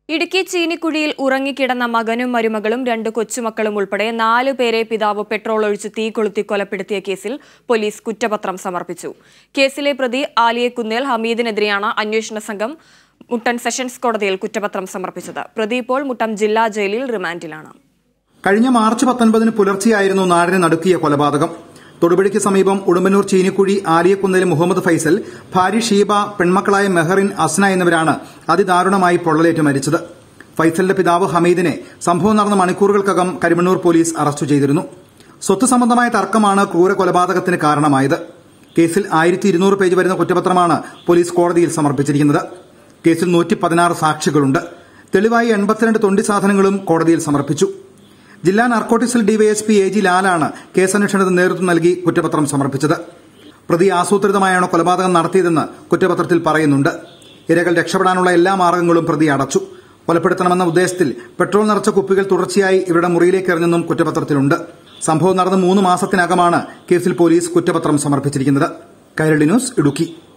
ഇടുക്കി ചീനിക്കുഴിയിൽ ഉറങ്ങിക്കിടന്ന മകനും മരുമകളും രണ്ട് കൊച്ചുമക്കളും ഉൾപ്പെടെ നാലു പേരെ പിതാവ് പെട്രോൾ ഒഴിച്ച് തീ കൊളുത്തി കൊലപ്പെടുത്തിയ കേസിൽ പോലീസ് കുറ്റപത്രം സമർപ്പിച്ചു കേസിലെ പ്രതി ആലിയക്കുന്നേൽ ഹമീദിനെതിരെയാണ് അന്വേഷണ സംഘം മുട്ടൻ സെഷൻസ് കോടതിയിൽ കുറ്റപത്രം സമർപ്പിച്ചത് പ്രതി ഇപ്പോൾ മുട്ടം ജില്ലാ ജയിലിൽ റിമാൻഡിലാണ് കഴിഞ്ഞ മാർച്ച് പത്തൊൻപതിന് പുലർച്ചെയായിരുന്നു നാടിനെ നടുക്കിയ കൊലപാതകം തൊടുപുഴയ്ക്ക് സമീപം ഉടുമ്പന്നൂർ ചീനിക്കുഴി ആലിയക്കുന്നിലെ മുഹമ്മദ് ഫൈസൽ ഭാര്യ ഷീബ പെൺമക്കളായ മെഹറിൻ അസ്ന എന്നിവരാണ് അതിദാരുണമായി പൊള്ളലേറ്റ് മരിച്ചത് ഫൈസലിന്റെ പിതാവ് ഹമീദിനെ സംഭവം നടന്ന മണിക്കൂറുകൾക്കകം കരിമണ്ണൂർ പോലീസ് അറസ്റ്റ് ചെയ്തിരുന്നു സ്വത്ത് സംബന്ധമായ തർക്കമാണ് ക്രൂര കൊലപാതകത്തിന് കാരണമായത് കേസിൽ ആയിരത്തി ഇരുന്നൂറ് പേജ് വരുന്ന കുറ്റപത്രമാണ് പോലീസ് കോടതിയിൽ സമർപ്പിച്ചിരിക്കുന്നത് കേസിൽ നൂറ്റി പതിനാറ് സാക്ഷികളുണ്ട് തെളിവായി എൺപത്തിരണ്ട് തൊണ്ടി സാധനങ്ങളും കോടതിയിൽ സമർപ്പിച്ചു ജില്ലാ നാർക്കോട്ടിക്സിൽ ഡിവൈഎസ്പി എ ജി ലാലാണ് കേസന്വേഷണത്തിന് നേതൃത്വം നൽകി കുറ്റപത്രം സമർപ്പിച്ചത് പ്രതി ആസൂത്രിതമായാണ് കൊലപാതകം നടത്തിയതെന്ന് കുറ്റപത്രത്തിൽ പറയുന്നുണ്ട് ഇരകൾ രക്ഷപ്പെടാനുള്ള എല്ലാ മാർഗങ്ങളും പ്രതി അടച്ചു കൊലപ്പെടുത്തണമെന്ന ഉദ്ദേശത്തിൽ പെട്രോൾ നിറച്ച കുപ്പികൾ തുടർച്ചയായി ഇവരുടെ മുറിയിലേക്ക് എറിഞ്ഞെന്നും കുറ്റപത്രത്തിലുണ്ട് സംഭവം നടന്ന് മൂന്ന് മാസത്തിനകമാണ് കേസിൽ പോലീസ് കുറ്റപത്രം സമർപ്പിച്ചിരിക്കുന്നത് കൈരളി ന്യൂസ് ഇടുക്കി